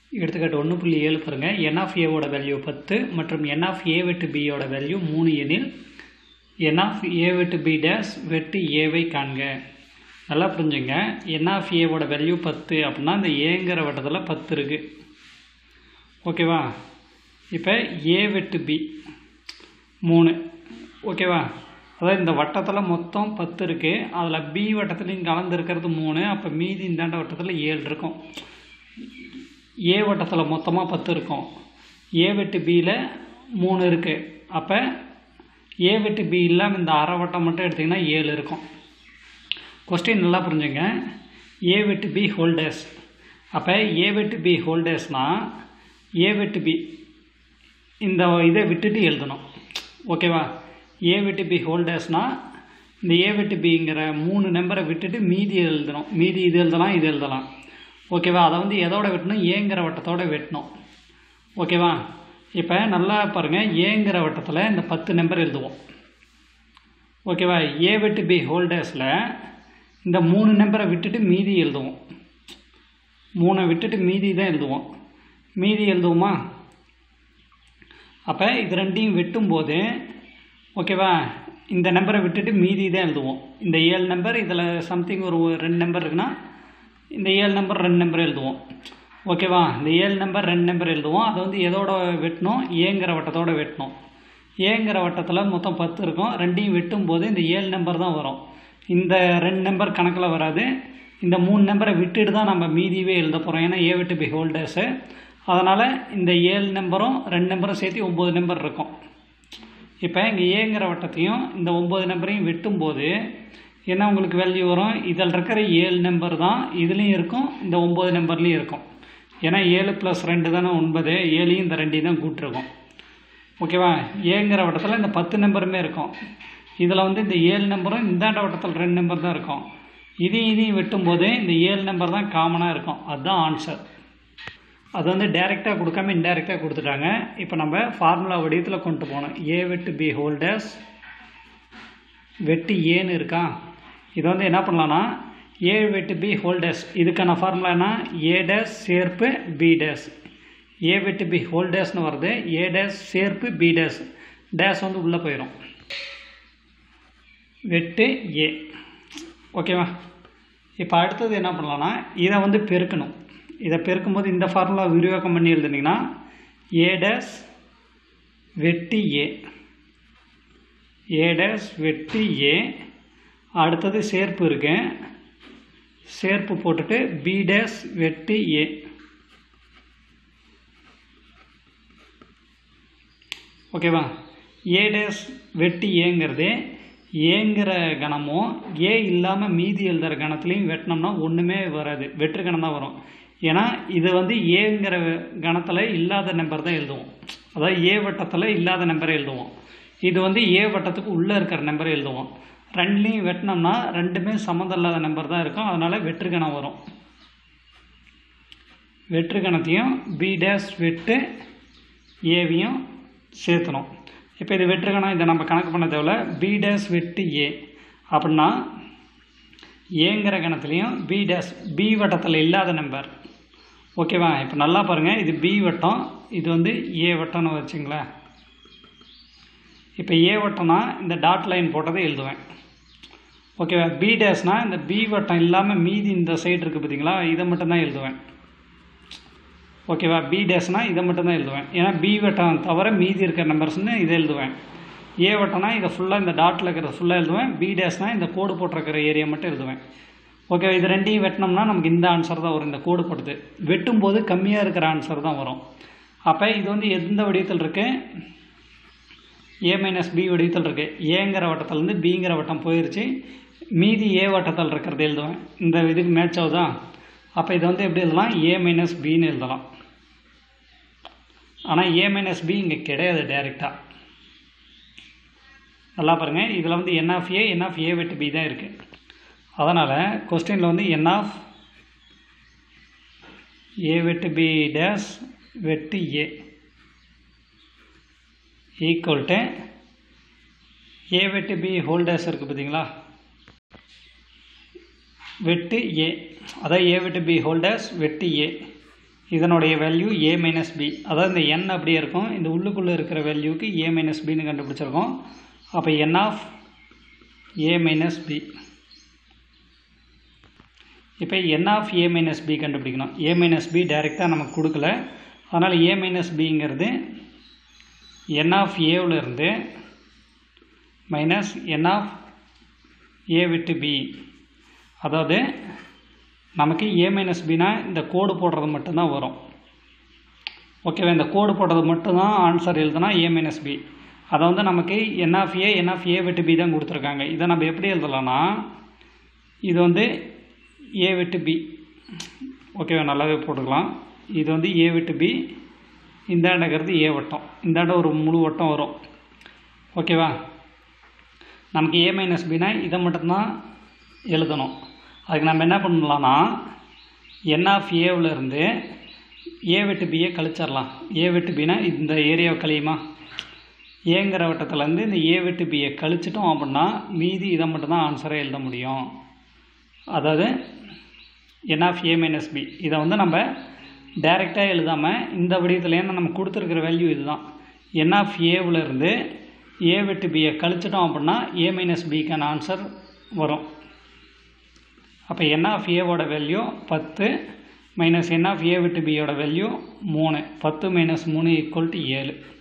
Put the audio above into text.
எடுத்துக்காட்டு ஒன்று புள்ளி ஏழு பாருங்கள் என் ஆஃப் ஏவோட வேல்யூ பத்து மற்றும் என் ஆஃப் ஏ வெட்டு பியோட வேல்யூ மூணு எனில் என் ஆஃப் ஏ வெட்டு பி டேஸ் வெட்டு ஏவை காண்க நல்லா புரிஞ்சுங்க என் ஆஃப் ஏவோட வேல்யூ பத்து அப்படின்னா இந்த ஏங்கிற வட்டத்தில் பத்து இருக்குது ஓகேவா இப்போ ஏ வெட்டு பி மூணு ஓகேவா அதாவது இந்த வட்டத்தில் மொத்தம் பத்து இருக்குது அதில் பி வட்டத்துலையும் கலந்து இருக்கிறது மூணு அப்போ மீதி இந்தாண்ட வட்டத்தில் ஏழு இருக்கும் ஏ வட்டத்தில் மொத்தமாக பத்து இருக்கும் ஏ வெட்டு பியில் மூணு இருக்குது அப்போ ஏ வெட்டு பி இல்லாமல் இந்த அரை வட்டம் மட்டும் எடுத்திங்கன்னா ஏழு இருக்கும் கொஸ்டின் நல்லா புரிஞ்சுங்க ஏ வெட்டு பி ஹோல்டர்ஸ் அப்போ ஏ வெட்டு பி ஹோல்டர்ஸ்னால் ஏ வெட்டு பி இந்த இதை விட்டுட்டு எழுதணும் ஓகேவா ஏ வெட்டு பி ஹோல்டர்ஸ்னால் இந்த ஏ வெட்டு பிங்கிற மூணு நம்பரை விட்டுட்டு மீதி எழுதணும் மீதி இது எழுதலாம் இது எழுதலாம் ஓகேவா அதை வந்து எதோட வெட்டணும் ஏங்கிற வட்டத்தோட வெட்டணும் ஓகேவா இப்போ நல்லா பாருங்கள் ஏங்கிற வட்டத்தில் இந்த பத்து நம்பர் எழுதுவோம் ஓகேவா ஏ வெட்டு பி ஹோல்டர்ஸில் இந்த மூணு நம்பரை விட்டுட்டு மீதி எழுதுவோம் மூணை விட்டுட்டு மீதி தான் எழுதுவோம் மீதி எழுதுவோமா அப்போ இது ரெண்டையும் வெட்டும்போது ஓகேவா இந்த நம்பரை விட்டுட்டு மீதி தான் எழுதுவோம் இந்த ஏழு நம்பர் இதில் சம்திங் ஒரு ரெண்டு நம்பர் இருக்குன்னா இந்த ஏழு நம்பர் ரெண்டு நம்பர் எழுதுவோம் ஓகேவா இந்த ஏழு நம்பர் ரெண்டு நம்பர் எழுதுவோம் அதை வந்து எதோட வெட்டணும் ஏங்கிற வட்டத்தோட வெட்டணும் ஏங்கிற வட்டத்தில் மொத்தம் பத்து இருக்கும் ரெண்டையும் வெட்டும் போது இந்த ஏழு நம்பர் தான் வரும் இந்த ரெண்டு நம்பர் கணக்கில் வராது இந்த மூணு நம்பரை விட்டுட்டு தான் நம்ம மீதியவே எழுத போகிறோம் ஏன்னா ஏ விட்டு பி ஹோல்டர்ஸு அதனால் இந்த ஏழு நம்பரும் ரெண்டு நம்பரும் சேர்த்து ஒம்பது நம்பர் இருக்கும் இப்போ இங்கே ஏங்கிற வட்டத்தையும் இந்த ஒம்பது நம்பரையும் வெட்டும்போது என்ன உங்களுக்கு வேல்யூ வரும் இதில் இருக்கிற ஏழு நம்பர் தான் இதுலேயும் இருக்கும் இந்த ஒம்பது நம்பர்லேயும் இருக்கும் ஏன்னா ஏழு ப்ளஸ் ரெண்டு தானே ஒன்பது ஏழையும் இந்த ரெண்டையும் தான் கூட்டிருக்கும் ஓகேவா ஏங்கிற வட்டத்தில் இந்த பத்து நம்பருமே இருக்கும் இதில் வந்து இந்த ஏழு நம்பரும் இந்தாண்ட வட்டத்தில் ரெண்டு நம்பர் தான் இருக்கும் இதையும் இதையும் வெட்டும்போது இந்த ஏழு நம்பர் தான் காமனாக இருக்கும் அதுதான் ஆன்சர் அது வந்து டைரெக்டாக கொடுக்காம இன்டைரக்டாக கொடுத்துட்டாங்க இப்போ நம்ம ஃபார்முலா வடிவத்தில் கொண்டு போகணும் ஏ வெட்டு பி ஹோல்டர்ஸ் வெட்டு ஏன்னு இருக்கா இதை வந்து என்ன பண்ணலான்னா ஏ வெட்டு பி ஹோல்டர்ஸ் இதுக்கான ஃபார்முலா என்ன ஏ டேஸ் சேர்ப்பு பி டேஸ் ஏ வெட்டு பி ஹோல்டர்ஸ்னு வருது ஏ டேஸ் சேர்ப்பு பி டேஸ் டேஸ் வந்து உள்ளே போயிடும் வெட்டு ஏ ஓகேவா இப்போ அடுத்தது என்ன பண்ணலான்னா இதை வந்து பெருக்கணும் இதை பெருக்கும்போது இந்த ஃபார்முலா விரிவாக்கம் பண்ணி எழுதுனீங்கன்னா ஏ டேஸ் வெட்டு ஏ ஏ டேஸ் வெட்டு ஏ அடுத்தது சேர்ப்பு இருக்கு சேர்ப்பு போட்டுட்டு பி டேஸ் வெட்டு ஏ ஓகேவா ஏ டேஸ் வெட்டு ஏங்கிறது ஏங்கிற கணமும் ஏ இல்லாமல் மீதி எழுதுகிற கணத்துலையும் வெட்டினோம்னா ஒன்றுமே வராது வெற்று கணம் தான் வரும் ஏன்னா இது வந்து ஏங்கிற கணத்தில் இல்லாத நம்பர் தான் எழுதுவோம் அதாவது ஏ வட்டத்தில் இல்லாத நம்பரை எழுதுவோம் இது வந்து ஏ வட்டத்துக்கு உள்ளே இருக்கிற நம்பரை எழுதுவோம் ரெண்டுலேயும் வெட்டினோம்னா ரெண்டுமே சம்மந்தம் இல்லாத நம்பர் தான் இருக்கும் அதனால் வெற்று கணம் வரும் வெற்று கணத்தையும் பி டேஸ் வெட்டு ஏவையும் சேர்த்தணும் இப்போ இது வெற்று கணம் இதை நம்ம கணக்கு பண்ண தேவையில்ல பி டேஸ் வெட்டு ஏ அப்படின்னா ஏங்கிற கணத்துலேயும் பி டேஸ் பி வட்டத்தில் இல்லாத நம்பர் ஓகேவா இப்போ நல்லா பாருங்கள் இது பி வட்டம் இது வந்து ஏ வட்டம்னு வச்சுங்களேன் இப்போ ஏ வட்டம்னா இந்த டாட் லைன் போட்டதை எழுதுவேன் ஓகேவா பி டேஸ்னால் இந்த பி வட்டம் இல்லாமல் மீதி இந்த சைடு இருக்குது பார்த்தீங்களா இதை மட்டும்தான் எழுதுவேன் ஓகேவா பி டேஸ்னால் இதை மட்டும்தான் எழுதுவேன் ஏன்னா பி வட்டம் தவிர மீதி இருக்கிற நம்பர்ஸ்னு இதை எழுதுவேன் ஏ வட்டம்னா இதை ஃபுல்லாக இந்த டாட்டில் இருக்கிறத ஃபுல்லாக எழுதுவேன் பி டேஸ்னால் இந்த கோடு போட்டிருக்கிற ஏரியா மட்டும் எழுதுவேன் ஓகே இது ரெண்டையும் வெட்டினோம்னா நமக்கு இந்த ஆன்சர் தான் வரும் இந்த கோடு போட்டது வெட்டும்போது கம்மியாக இருக்கிற ஆன்சர் தான் வரும் அப்போ இது வந்து எந்த வடிவத்தில் இருக்குது ஏ மைனஸ் பி வடிவத்தில் இருக்குது ஏங்கிற வட்டத்துலேருந்து பிங்கிற வட்டம் போயிடுச்சு மீதி ஏ வட்டத்தில் இருக்கிறது எழுதுவேன் இந்த இதுக்கு மேட்ச் ஆகுதா அப்போ இதை வந்து எப்படி எழுதலாம் ஏ மைனஸ் பின்னு எழுதலாம் ஆனால் ஏ மைனஸ் பி இங்கே கிடையாது டைரெக்டாக நல்லா பாருங்கள் இதில் வந்து என் ஆஃப் ஏ என் ஆஃப் ஏ வெட்டு பி தான் இருக்குது அதனால் கொஸ்டினில் வந்து என் ஆஃப் ஏ வெட்டு பி டேஸ் வெட்டு ஏ ஈக்குவல் டு ஏ வெட்டு பி ஹோல் டேஸ் இருக்குது பார்த்தீங்களா வெட்டு ஏ அதான் ஏ வெட்டு பி ஹோல் டேஸ் வெட்டு ஏ இதனுடைய வேல்யூ ஏ மைனஸ் பி அதாவது இந்த என் அப்படியே இருக்கும் இந்த உள்ளுக்குள்ளே இருக்கிற வேல்யூக்கு ஏ மைனஸ் பின்னு கண்டுபிடிச்சிருக்கோம் அப்போ n of A minus B இப்போ n of A minus B கண்டுபிடிக்கணும் ஏ மைனஸ் பி டைரெக்டாக நமக்கு கொடுக்கல அதனால் ஏ மைனஸ் பிங்கிறது என் ஆஃப் ஏவிலிருந்து மைனஸ் என் ஆஃப் ஏ விட்டு பி அதாவது நமக்கு ஏ மைனஸ் பினா இந்த கோடு போடுறது மட்டும்தான் வரும் ஓகேவா இந்த கோடு போடுறது மட்டும்தான் ஆன்சர் எழுதுனா ஏ மைனஸ் பி அதை வந்து நமக்கு என் of A N of A விட்டு பி தான் கொடுத்துருக்காங்க இதை நம்ம எப்படி எழுதலாம்னா இது வந்து ஏ விட்டு பி ஓகேவா நல்லாவே போட்டுக்கலாம் இது வந்து ஏ விட்டு பி இந்தாண்டங்கிறது ஏ வட்டம் இந்தாண்ட ஒரு முழு வட்டம் வரும் ஓகேவா நமக்கு ஏ மைனஸ் பினா இதை மட்டும்தான் எழுதணும் அதுக்கு நம்ம என்ன பண்ணலாம்னா என் ஆஃப் ஏவிலேருந்து ஏ விட்டு பியை கழிச்சிடலாம் ஏ விட்டு பினா இந்த ஏரியாவை கழியுமா ஏங்கிற வட்டத்துலேருந்து இந்த ஏ விட்டு பியை கழிச்சிட்டோம் அப்படின்னா மீதி இதை மட்டும்தான் ஆன்சரை எழுத முடியும் அதாவது n of A minus B இதை வந்து நம்ம டைரெக்டாக எழுதாமல் இந்த வடிவத்துலேருந்து நம்ம கொடுத்துருக்கிற வேல்யூ இதுதான் என் ஆஃப் ஏவிலேருந்து ஏ விட்டு பியை கழிச்சிட்டோம் அப்படின்னா ஏ மைனஸ் பிக்கான ஆன்சர் வரும் அப்போ என் ஆஃப் ஏவோட வேல்யூ பத்து மைனஸ் என் ஆஃப் ஏ விட்டு பியோட வேல்யூ மூணு பத்து மைனஸ் மூணு ஈக்குவல் டு ஏழு